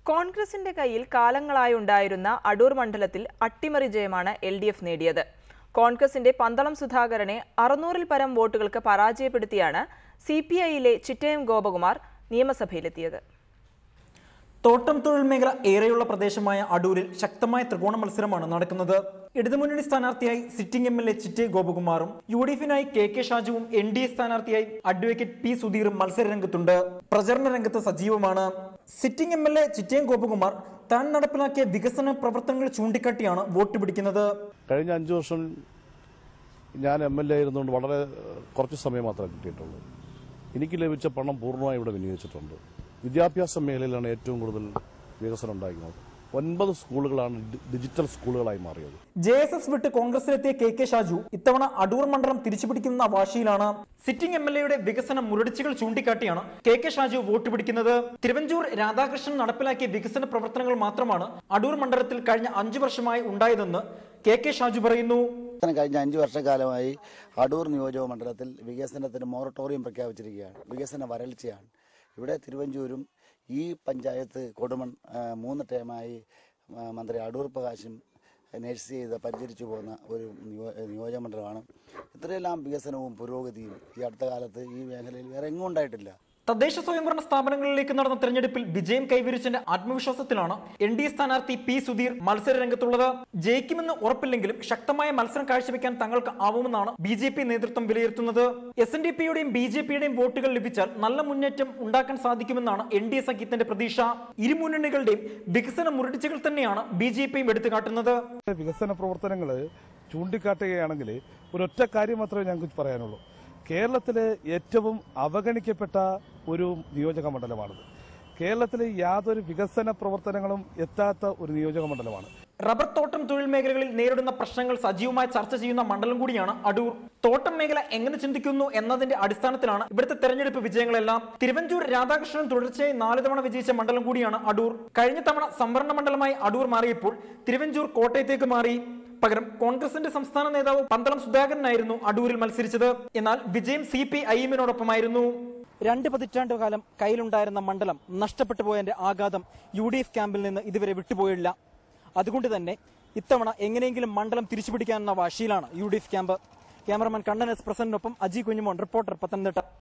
കോൺഗ്രസിന്റെ കയ്യിൽ കാലങ്ങളായി ഉണ്ടായിരുന്ന അടൂർ മണ്ഡലത്തിൽ അട്ടിമറി ജയമാണ് എൽ ഡി എഫ് നേടിയത് കോൺഗ്രസിന്റെ പന്തളം സുധാകരനെ അറുന്നൂറിൽ പരം വോട്ടുകൾക്ക് പരാജയപ്പെടുത്തിയാണ് സി പി ഐയിലെ ചിറ്റയം ഗോപകുമാർ നിയമസഭയിലെത്തിയത് തോട്ടം തൊഴിൽ മേഖല ഏറെയുള്ള പ്രദേശമായ അടൂരിൽ ശക്തമായ ത്രികോണ മത്സരമാണ് നടക്കുന്നത് ഇടതുമുന്നണി സ്ഥാനാർത്ഥിയായി സിറ്റിംഗ് എം എൽ എ ചിറ്റേ ഗോപകുമാറും യു ഡി എഫിനായി കെ കെ ഷാജുവും എൻ ഡി എ സ്ഥാനാർത്ഥിയായി അഡ്വക്കേറ്റ് പി സുധീറും മത്സര രംഗത്തുണ്ട് പ്രചരണ രംഗത്ത് സജീവമാണ് sitting M L A Chittayam Gopakumar താൻ നടപ്പിലാക്കിയ വികസന പ്രവർത്തനങ്ങൾ ചൂണ്ടിക്കാട്ടിയാണ് വോട്ട് പിടിക്കുന്നത് കഴിഞ്ഞ അഞ്ച് വർഷം ഞാൻ എം എൽ എ ആയിരുന്നുകൊണ്ട് വളരെ ഏഹ്, കുറച്ച് സമയം മാത്രമേ കിട്ടിയിട്ടുള്ളൂ എനിക്ക് ലഭിച്ച പണം പൂർണ്ണമായി ഇവിടെ വിനിയോഗിച്ചിട്ടുണ്ട് വിദ്യാഭ്യാസ മേഖലയിലാണ് ഏറ്റവും കൂടുതൽ വികസനം ഉണ്ടായിരിക്കുന്നത് ഒൻപത് സ്കൂളുകളാണ് ഡി- ഡിജിറ്റൽ സ്കൂളുകളായി മാറിയത് ജെ എസ് എസ് വിട്ട് കോൺഗ്രസിലെത്തിയ കെ കെ ഷാജു ഇത്തവണ അടൂർ മണ്ഡലം തിരിച്ചുപിടിക്കുന്ന വാശിയിലാണ് സിറ്റിംഗ് എം എൽ എയുടെ വികസന മുരടിച്ചുകൾ ചൂണ്ടിക്കാട്ടിയാണ് കെ കെ ഷാജു വോട്ട് പിടിക്കുന്നത് തിരുവഞ്ചൂർ രാധാകൃഷ്ണൻ നടപ്പിലാക്കിയ വികസന പ്രവർത്തനങ്ങൾ മാത്രമാണ് അടൂർ മണ്ഡലത്തിൽ കഴിഞ്ഞ അഞ്ചു വർഷമായി ഉണ്ടായതെന്ന് കെ കെ ഷാജു പറയുന്നു വികസനം കഴിഞ്ഞ അഞ്ച് വർഷക്കാലമായി അടൂർ നിയോജക മണ്ഡലത്തിൽ വികസനത്തിന് മൊറട്ടോറിയം പ്രഖ്യാപിച്ചിരിക്കുകയാണ് വികസന വരൾച്ചയാണ് ഇവിടെ തിരുവഞ്ചൂരും ഈ പഞ്ചായത്ത് കൊടുമൺ ആ, മൂന്ന് ടേമായി ആ, മന്ത്രി അടൂർ പ്രകാശും നേഴ്സ് ചെയ്ത് പരിചരിച്ചു പോകുന്ന ഒരു നിയോ- നിയോജക മണ്ഡലമാണ് ഇത്രയെല്ലാം വികസനവും പുരോഗതിയും ഈ അടുത്ത കാലത്ത് ഈ മേഖലയിൽ വേറെ എങ്ങും ഉണ്ടായിട്ടില്ല തദ്ദേശ സ്വയംഭരണ സ്ഥാപനങ്ങളിലേക്ക് നടന്ന തെരഞ്ഞെടുപ്പിൽ വിജയം കൈവരിച്ചതിന്റെ ആത്മവിശ്വാസത്തിലാണ് എൻ ഡി എ സ്ഥാനാർത്ഥി പി സുധീർ മത്സര രംഗത്തുള്ളത് ജയിക്കുമെന്ന് ഉറപ്പില്ലെങ്കിലും ശക്തമായ മത്സരം കാഴ്ചവെക്കാൻ തങ്ങൾക്ക് ആവുമെന്നാണ് ബി ജെ പി നേതൃത്വം വിലയിരുത്തുന്നത് എസ് എൻ ഡി പിയുടെയും ബി ജെ പിയുടെയും വോട്ടുകൾ ലഭിച്ചാൽ നല്ല മുന്നേറ്റം ഉണ്ടാക്കാൻ സാധിക്കുമെന്നാണ് എൻ ഡി എ സഖ്യത്തിന്റെ പ്രതീക്ഷ ഇരു മുന്നണികളുടെയും വികസന മുരടിച്ചുകൾ തന്നെയാണ് ബി ജെ പിയും എടുത്തു കാട്ടുന്നത് വികസന പ്രവർത്തനങ്ങൾ ചൂണ്ടിക്കാട്ടുകയാണെങ്കിൽ ഒരൊറ്റ കാര്യം മാത്രമേ ഞങ്ങൾക്ക് പറയാനുള്ളൂ കേരളത്തിലെ ഏറ്റവും അവഗണിക്കപ്പെട്ട ഒരു നിയോജക മണ്ഡലമാണിത് കേരളത്തിലെ യാതൊരു വികസന പ്രവർത്തനങ്ങളും എത്താത്ത ഒരു നിയോജക മണ്ഡലമാണ് റബ്ബർ തോട്ടം തൊഴിൽ മേഖലകളിൽ നേരിടുന്ന പ്രശ്നങ്ങൾ സജീവമായി ചർച്ച ചെയ്യുന്ന മണ്ഡലം കൂടിയാണ് അടൂർ തോട്ടം മേഖല എങ്ങനെ ചിന്തിക്കുന്നു എന്നതിന്റെ അടിസ്ഥാനത്തിലാണ് ഇവിടുത്തെ തെരഞ്ഞെടുപ്പ് വിജയങ്ങളെല്ലാം തിരുവഞ്ചൂർ രാധാകൃഷ്ണൻ തുടർച്ചയായി നാല് തവണ വിജയിച്ച മണ്ഡലം കൂടിയാണ് അടൂർ കഴിഞ്ഞ തവണ സംവരണ മണ്ഡലമായി അടൂർ മാറിയപ്പോൾ തിരുവഞ്ചൂർ കോട്ടയത്തേക്ക് മാറി പകരം കോൺഗ്രസിന്റെ സംസ്ഥാന നേതാവ് പന്തളം സുധാകരനായിരുന്നു അടൂരിൽ മത്സരിച്ചത് എന്നാൽ വിജയം സി പി ഐ എമ്മിനോടൊപ്പമായിരുന്നു രണ്ട് പതിറ്റാണ്ട് കാലം കയ്യിലുണ്ടായിരുന്ന മണ്ഡലം നഷ്ടപ്പെട്ടു പോയതിന്റെ ആഘാതം യു ഡി എഫ് ക്യാമ്പിൽ നിന്ന് ഇതുവരെ വിട്ടുപോയില്ല അതുകൊണ്ട് തന്നെ ഇത്തവണ എങ്ങനെയെങ്കിലും മണ്ഡലം തിരിച്ചുപിടിക്കാനെന്ന വാശിയിലാണ് U D F camp cameraman Kannan S പ്രസന്റിനൊപ്പം അജി കുഞ്ഞുമോൻ റിപ്പോർട്ടർ പത്തനംതിട്ട